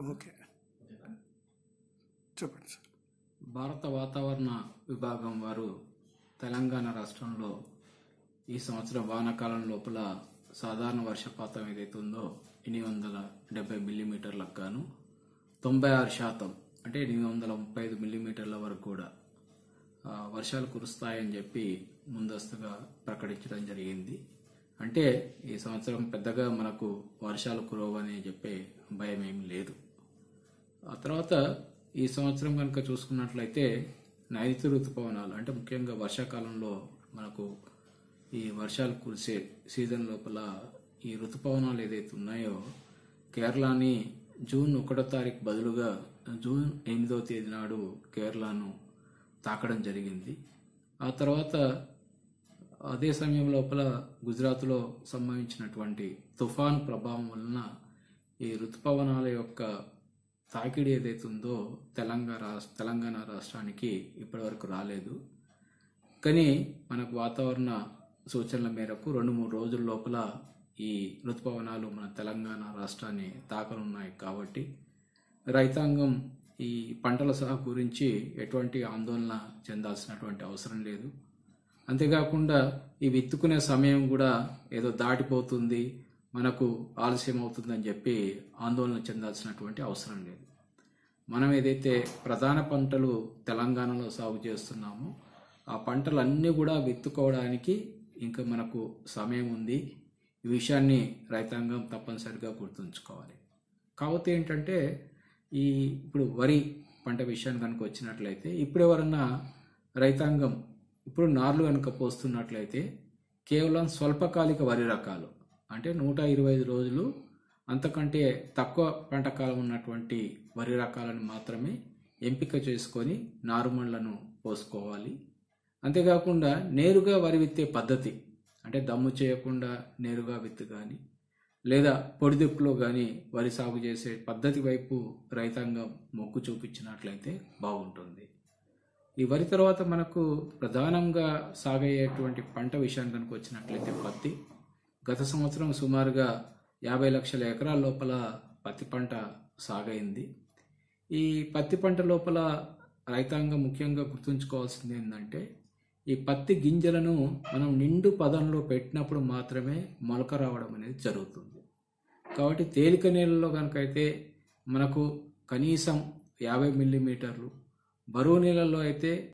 okay చెప్పండి sir భారత వాతావరణ విభాగం వారు తెలంగాణ రాష్ట్రంలో ఈ సంవత్సరం వానాకాలం లోపల సాధారణ వర్షపాతం ఏదైతే ఉందో ఎనిమిది వందల డెబ్బై మిల్లీమీటర్లకు గాను తొంభై ఆరు శాతం అంటే ఎనిమిది వందల ముప్పై ఐదు మిల్లీమీటర్ల వరకు కూడా ఆ, వర్షాలు కురుస్తాయని చెప్పి ముందస్తుగా ప్రకటించడం జరిగింది అంటే ఈ సంవత్సరం పెద్దగా మనకు వర్షాలు కురవని చెప్పే భయం ఏం లేదు ఆ తర్వాత ఈ సంవత్సరం కనుక చూసుకున్నట్లయితే నైరుతి ఋతుపవనాలు అంటే ముఖ్యంగా వర్షాకాలంలో మనకు ఈ వర్షాలు కురిసే సీజన్ లోపల ఈ ఋతుపవనాలు ఏదైతే ఉన్నాయో కేరళని జూన్ ఒకటో తారీఖు బదులుగా జూన్ ఎనిమిదవ తేదీ నాడు కేరళను తాకడం జరిగింది ఆ తర్వాత అదే సమయం లోపల గుజరాత్లో సంభవించినటువంటి తుఫాన్ ప్రభావం వలన ఈ ఋతుపవనాల యొక్క తాకిడి ఏదైతే ఉందో తెలంగాణ రాష్ట్ర తెలంగాణ రాష్ట్రానికి ఇప్పటివరకు రాలేదు కానీ మనకు వాతావరణ సూచనల మేరకు రెండు మూడు రోజుల లోపల ఈ ఋతుపవనాలు మన తెలంగాణ రాష్ట్రాన్ని తాకనున్నాయి కాబట్టి రైతాంగం ఈ పంటల సాగు గురించి ఎటువంటి ఆందోళన చెందాల్సినటువంటి అవసరం లేదు అంతేకాకుండా ఈ విత్తుకునే సమయం కూడా ఏదో దాటిపోతుంది మనకు ఆలస్యం అవుతుందని చెప్పి ఆందోళన చెందాల్సినటువంటి అవసరం లేదు మనం ఏదైతే ప్రధాన పంటలు తెలంగాణలో సాగు చేస్తున్నామో ఆ పంటలన్నీ కూడా విత్తుకోవడానికి ఇంకా మనకు సమయం ఉంది ఈ విషయాన్ని రైతాంగం తప్పనిసరిగా గుర్తుంచుకోవాలి కాకపోతే ఏంటంటే ఈ ఇప్పుడు వరి పంట విషయాన్ని కనుక వచ్చినట్లయితే ఇప్పుడు ఎవరన్నా రైతాంగం ఇప్పుడు నార్లు కనుక పోస్తున్నట్లయితే కేవలం స్వల్పకాలిక వరి రకాలు అంటే నూట ఇరవై ఐదు రోజులు అంతకంటే తక్కువ పంట కాలం ఉన్నటువంటి వరి రకాలను మాత్రమే ఎంపిక చేసుకొని నారుమళ్లను పోసుకోవాలి అంతేకాకుండా నేరుగా వరి విత్తే పద్ధతి అంటే దమ్ము చేయకుండా నేరుగా విత్తు కానీ లేదా పొడిదుప్పులో కానీ వరి సాగు చేసే పద్ధతి వైపు రైతాంగం మొగ్గు చూపించినట్లయితే బాగుంటుంది ఈ వరి తర్వాత మనకు ప్రధానంగా సాగయ్యేటువంటి పంట విషయానికి కనుక వచ్చినట్లయితే పత్తి గత సంవత్సరం సుమారుగా యాభై లక్షల ఎకరాల లోపల పత్తి పంట సాగైంది ఈ పత్తి పంట లోపల రైతాంగం ముఖ్యంగా గుర్తుంచుకోవాల్సింది ఏంటంటే ఈ పత్తి గింజలను మనం నిండు పదంలో పెట్టినప్పుడు మాత్రమే మొలక రావడం అనేది జరుగుతుంది కాబట్టి తేలిక నీళ్ళలో కనుక అయితే మనకు కనీసం యాభై మిల్లీమీటర్లు బరువు నీళ్ళల్లో అయితే